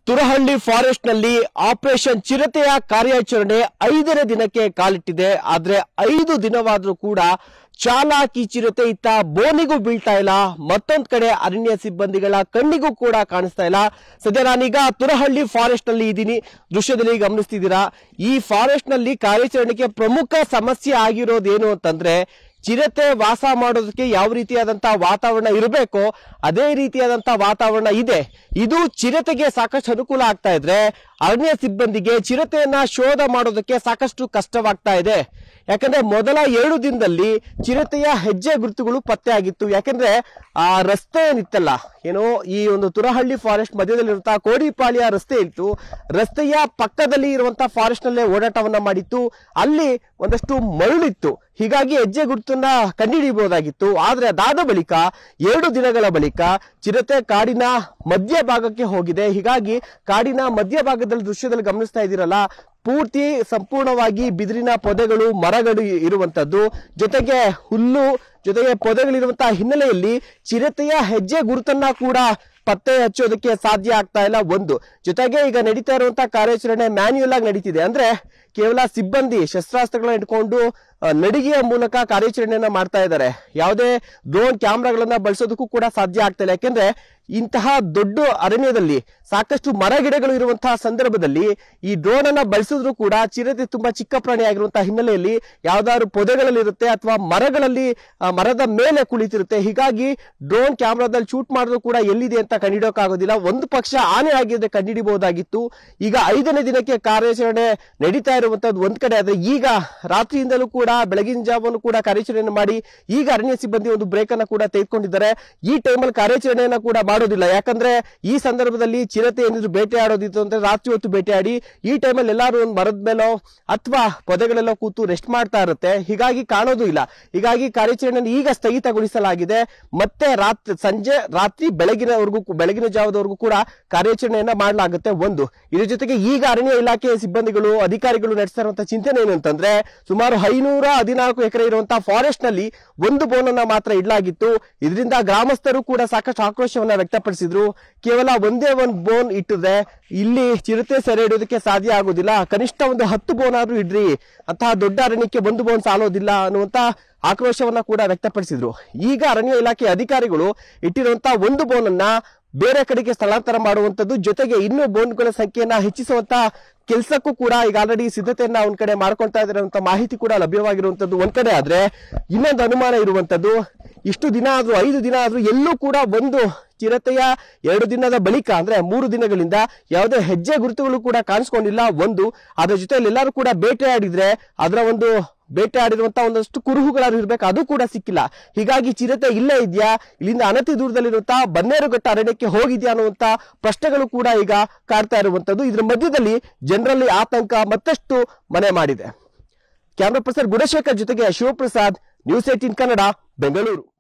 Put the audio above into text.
Turahalli forest ನಲ್ಲಿ operation ಚಿರತೆಯ ಕಾರ್ಯಾಚರಣೆ ಐದನೇ ದಿನಕ್ಕೆ ಕಾಲಿಟ್ಟಿದೆ ಆದ್ರೆ ಐದು ದಿನವಾದ್ರೂ ಕೂಡ ಚಾಲಾಕಿ ಚಿರತೆ ಇತ್ತ ಬೋನಿಗೂ ಬೀಳ್ತಾ ಇಲ್ಲ ಮತ್ತೊಂದ್ ಕಡೆ ಅರಣ್ಯ ಸಿಬ್ಬಂದಿಗಳ ಕಣ್ಣಿಗೂ ಕೂಡ ಕಾಣಿಸ್ತಾ ಇಲ್ಲ ಸದ್ಯ ನಾನೀಗ ತುರಹಳ್ಳಿ ಫಾರೆಸ್ಟ್ ನಲ್ಲಿ ಇದ್ದೀನಿ ದೃಶ್ಯದಲ್ಲಿ ಗಮನಿಸ್ತಿದ್ದೀರಾ ಈ ಫಾರೆಸ್ಟ್ ನಲ್ಲಿ ಕಾರ್ಯಾಚರಣೆಗೆ ಪ್ರಮುಖ ಸಮಸ್ಯೆ ಆಗಿರೋದೇನು ಅಂತಂದ್ರೆ ಚಿರತೆ ವಾಸ ಮಾಡೋದಕ್ಕೆ ಯಾವ ರೀತಿಯಾದಂತಹ ವಾತಾವರಣ ಇರಬೇಕೋ ಅದೇ ರೀತಿಯಾದಂತಹ ವಾತಾವರಣ ಇದೆ ಇದು ಚಿರತೆಗೆ ಸಾಕಷ್ಟು ಅನುಕೂಲ ಆಗ್ತಾ ಇದ್ರೆ ಅರಣ್ಯ ಸಿಬ್ಬಂದಿಗೆ ಚಿರತೆಯನ್ನ ಶೋಧ ಮಾಡೋದಕ್ಕೆ ಸಾಕಷ್ಟು ಕಷ್ಟವಾಗ್ತಾ ಇದೆ ಯಾಕಂದ್ರೆ ಮೊದಲ ಏಳು ದಿನದಲ್ಲಿ ಚಿರತೆಯ ಹೆಜ್ಜೆ ಗುರುತುಗಳು ಪತ್ತೆ ಆಗಿತ್ತು ಯಾಕಂದ್ರೆ ಆ ರಸ್ತೆ ಏನಿತ್ತಲ್ಲ ಏನೋ ಈ ಒಂದು ತುರಹಳ್ಳಿ ಫಾರೆಸ್ಟ್ ಮಧ್ಯದಲ್ಲಿರುವಂತಹ ಕೋಡಿಪಾಳ್ಯ ರಸ್ತೆ ಇತ್ತು ರಸ್ತೆಯ ಪಕ್ಕದಲ್ಲಿ ಇರುವಂತಹ ಫಾರೆಸ್ಟ್ ನಲ್ಲೇ ಓಡಾಟವನ್ನ ಮಾಡಿತ್ತು ಅಲ್ಲಿ ಒಂದಷ್ಟು ಮರಳಿತ್ತು ಹೀಗಾಗಿ ಹೆಜ್ಜೆ ಗುರುತನ್ನ ಕಂಡುಹಿಡಿಯಬಹುದಾಗಿತ್ತು ಆದ್ರೆ ಅದಾದ ಬಳಿಕ ಎರಡು ದಿನಗಳ ಬಳಿಕ ಚಿರತೆ ಕಾಡಿನ ಮಧ್ಯ ಭಾಗಕ್ಕೆ ಹೋಗಿದೆ ಹೀಗಾಗಿ ಕಾಡಿನ ಮಧ್ಯ ಭಾಗದಲ್ಲಿ ದೃಶ್ಯದಲ್ಲಿ ಗಮನಿಸ್ತಾ ಇದ್ದೀರಲ್ಲ ಪೂರ್ತಿ ಸಂಪೂರ್ಣವಾಗಿ ಬಿದಿರಿನ ಪೊದೆಗಳು ಮರಗಳು ಇರುವಂತದ್ದು ಜೊತೆಗೆ ಹುಲ್ಲು ಜೊತೆಗೆ ಪೊದೆಗಳಿರುವಂತಹ ಹಿನ್ನೆಲೆಯಲ್ಲಿ ಚಿರತೆಯ ಹೆಜ್ಜೆ ಗುರುತನ್ನ ಕೂಡ ಪತ್ತೆ ಹಚ್ಚೋದಕ್ಕೆ ಸಾಧ್ಯ ಆಗ್ತಾ ಇಲ್ಲ ಒಂದು ಜೊತೆಗೆ ಈಗ ನಡೀತಾ ಇರುವಂತಹ ಕಾರ್ಯಾಚರಣೆ ಮ್ಯಾನ್ಯುಯಲ್ ಆಗಿ ನಡೀತಿದೆ ಅಂದ್ರೆ ಕೇವಲ ಸಿಬ್ಬಂದಿ ಶಸ್ತ್ರಾಸ್ತ್ರಗಳನ್ನ ಇಟ್ಕೊಂಡು ಆ, ನಡಿಗೆಯ ಮೂಲಕ ಕಾರ್ಯಾಚರಣೆಯನ್ನ ಮಾಡ್ತಾ ಇದ್ದಾರೆ ಯಾವುದೇ ಡ್ರೋನ್ ಕ್ಯಾಮ್ರಾಗಳನ್ನ ಬಳಸೋದಕ್ಕೂ ಕೂಡ ಸಾಧ್ಯ ಆಗ್ತಾ ಇಲ್ಲ ಯಾಕೆಂದ್ರೆ ಇಂತಹ ದೊಡ್ಡ ಅರಣ್ಯದಲ್ಲಿ ಸಾಕಷ್ಟು ಮರಗಿಡಗಳು ಇರುವಂತಹ ಸಂದರ್ಭದಲ್ಲಿ ಈ ಡ್ರೋನ್ ಅನ್ನ ಬಳಸಿದ್ರು ಕೂಡ ಚಿರತೆ ತುಂಬಾ ಚಿಕ್ಕ ಪ್ರಾಣಿ ಆಗಿರುವಂತಹ ಹಿನ್ನೆಲೆಯಲ್ಲಿ ಯಾವ್ದಾದ್ರು ಪೊದೆಗಳಲ್ಲಿ ಇರುತ್ತೆ ಅಥವಾ ಮರಗಳಲ್ಲಿ ಆ, ಮರದ ಮೇಲೆ ಕುಳಿತಿರುತ್ತೆ ಹೀಗಾಗಿ ಡ್ರೋನ್ ಕ್ಯಾಮ್ರಾದಲ್ಲಿ ಶೂಟ್ ಮಾಡಿದ್ರು ಕೂಡ ಎಲ್ಲಿದೆ ಅಂತ ಕಂಡಿಡಿಯೋಕ್ಕಾಗೋದಿಲ್ಲ ಒಂದು ಪಕ್ಷ ಆನೆ ಆಗಿದೆ ಕಂಡುಹಿಡಿಬಹುದಾಗಿತ್ತು ಈಗ ಐದನೇ ದಿನಕ್ಕೆ ಕಾರ್ಯಾಚರಣೆ ನಡೀತಾ ಇರುವಂತದ್ದು ಒಂದ್ ಕಡೆ ಆದ್ರೆ ಈಗ ರಾತ್ರಿಯಿಂದಲೂ ಕೂಡ ಬೆಳಗಿನ ಜಾವನು ಕೂಡ ಕಾರ್ಯಾಚರಣೆ ಮಾಡಿ ಈಗ ಅರಣ್ಯ ಸಿಬ್ಬಂದಿ ಒಂದು ಬ್ರೇಕ್ ಅನ್ನ ಕೂಡ ತೆಗೆದುಕೊಂಡಿದ್ದಾರೆ ಈ ಟೈಮಲ್ಲಿ ಕಾರ್ಯಾಚರಣೆಯನ್ನ ಕೂಡ ಮಾಡೋದಿಲ್ಲ ಯಾಕಂದ್ರೆ ಈ ಸಂದರ್ಭದಲ್ಲಿ ಚಿರತೆ ಏನಿದ್ರು ಬೇಟೆ ಆಡೋದಿತ್ತು ಅಂದ್ರೆ ರಾತ್ರಿ ಹೊತ್ತು ಬೇಟೆ ಆಡಿ ಈ ಟೈಮಲ್ಲಿ ಎಲ್ಲಾರು ಒಂದು ಮರದ ಮೇಲೋ ಅಥವಾ ಪೊದೆಗಳೆಲ್ಲೋ ಕೂತು ರೆಸ್ಟ್ ಮಾಡ್ತಾ ಇರುತ್ತೆ ಹೀಗಾಗಿ ಕಾಣೋದು ಇಲ್ಲ ಹೀಗಾಗಿ ಕಾರ್ಯಾಚರಣೆ ಈಗ ಸ್ಥಗಿತಗೊಳಿಸಲಾಗಿದೆ ಮತ್ತೆ ರಾತ್ರಿ ಸಂಜೆ ರಾತ್ರಿ ಬೆಳಗಿನವರೆಗೂ ಬೆಳಗಿನ ಜಾವದವರೆಗೂ ಕೂಡ ಕಾರ್ಯಾಚರಣೆಯನ್ನ ಮಾಡಲಾಗುತ್ತೆ ಒಂದು ಇದ್ರ ಜೊತೆಗೆ ಈಗ ಅರಣ್ಯ ಇಲಾಖೆಯ ಸಿಬ್ಬಂದಿಗಳು ಅಧಿಕಾರಿಗಳು ನಡೆಸ್ತಾ ಇರುವಂತಹ ಚಿಂತನೆ ಏನು ಅಂತಂದ್ರೆ ಸುಮಾರು ಐನೂರ ಹದಿನಾಲ್ಕು ಎಕರೆ ಇರುವಂತಹ ಫಾರೆಸ್ಟ್ ನಲ್ಲಿ ಒಂದು ಬೋನನ್ನ ಮಾತ್ರ ಇಡಲಾಗಿತ್ತು ಇದರಿಂದ ಗ್ರಾಮಸ್ಥರು ಕೂಡ ಸಾಕಷ್ಟು ಆಕ್ರೋಶವನ್ನ ವ್ಯಕ್ತಪಡಿಸಿದ್ರು ಕೇವಲ ಒಂದೇ ಒಂದು ಬೋನ್ ಇಟ್ಟಿದ್ರೆ ಇಲ್ಲಿ ಚಿರತೆ ಸೆರೆ ಹಿಡಿಯೋದಕ್ಕೆ ಸಾಧ್ಯ ಆಗೋದಿಲ್ಲ ಕನಿಷ್ಠ ಒಂದು ಹತ್ತು ಬೋನ್ ಆದ್ರೂ ಇಡ್ರಿ ಅಂತಹ ದೊಡ್ಡ ಅರಣ್ಯಕ್ಕೆ ಒಂದು ಬೋನ್ ಸಾಲೋದಿಲ್ಲ ಅನ್ನುವಂತ ಆಕ್ರೋಶವನ್ನ ಕೂಡ ವ್ಯಕ್ತಪಡಿಸಿದ್ರು ಈಗ ಅರಣ್ಯ ಇಲಾಖೆ ಅಧಿಕಾರಿಗಳು ಇಟ್ಟಿರುವಂತಹ ಒಂದು ಬೋನ್ ಅನ್ನ ಬೇರೆ ಕಡೆಗೆ ಸ್ಥಳಾಂತರ ಮಾಡುವಂತದ್ದು ಜೊತೆಗೆ ಇನ್ನೂ ಬೋನ್ಗಳ ಸಂಖ್ಯೆಯನ್ನ ಹೆಚ್ಚಿಸುವಂತ ಕೆಲಸಕ್ಕೂ ಕೂಡ ಈಗ ಆಲ್ರೆಡಿ ಸಿದ್ಧತೆಯನ್ನ ಒಂದ್ ಕಡೆ ಮಾಡ್ಕೊಳ್ತಾ ಇದ್ದಾರೆ ಅಂತ ಮಾಹಿತಿ ಕೂಡ ಲಭ್ಯವಾಗಿರುವಂತದ್ದು ಒಂದ್ ಕಡೆ ಆದ್ರೆ ಇನ್ನೊಂದು ಅನುಮಾನ ಇರುವಂತದ್ದು ಇಷ್ಟು ದಿನ ಆದ್ರೂ ಐದು ದಿನ ಆದ್ರೂ ಎಲ್ಲೂ ಕೂಡ ಒಂದು ಚಿರತೆಯ ಎರಡು ದಿನದ ಬಳಿಕ ಅಂದ್ರೆ ಮೂರು ದಿನಗಳಿಂದ ಯಾವುದೇ ಹೆಜ್ಜೆ ಗುರುತುಗಳು ಕೂಡ ಕಾಣಿಸ್ಕೊಂಡಿಲ್ಲ ಒಂದು ಅದ್ರ ಜೊತೆಯಲ್ಲಿ ಎಲ್ಲರೂ ಕೂಡ ಬೇಟೆ ಆಡಿದ್ರೆ ಅದರ ಒಂದು ಬೇಟೆ ಆಡಿರುವಂತ ಒಂದಷ್ಟು ಕುರುಹುಗಳಾದ್ರು ಇರ್ಬೇಕು ಅದು ಕೂಡ ಸಿಕ್ಕಿಲ್ಲ ಹೀಗಾಗಿ ಚಿರತೆ ಇಲ್ಲೇ ಇದೆಯಾ ಇಲ್ಲಿಂದ ಅನತಿ ದೂರದಲ್ಲಿರುವಂತಹ ಬನ್ನೇರುಘಟ್ಟ ಅರಣ್ಯಕ್ಕೆ ಹೋಗಿದ್ಯಾ ಅನ್ನುವಂತ ಪ್ರಶ್ನೆಗಳು ಕೂಡ ಈಗ ಕಾಡ್ತಾ ಇರುವಂತದ್ದು ಇದ್ರ ಮಧ್ಯದಲ್ಲಿ ಜನರಲ್ಲಿ ಆತಂಕ ಮತ್ತಷ್ಟು ಮನೆ ಮಾಡಿದೆ ಕ್ಯಾಮ್ರಾ ಪರ್ಸನ್ ಗುಣಶೇಖರ್ ಜೊತೆಗೆ ಶಿವಪ್ರಸಾದ್ ನ್ಯೂಸ್ ಏಟಿನ್ ಕನ್ನಡ ಬೆಂಗಳೂರು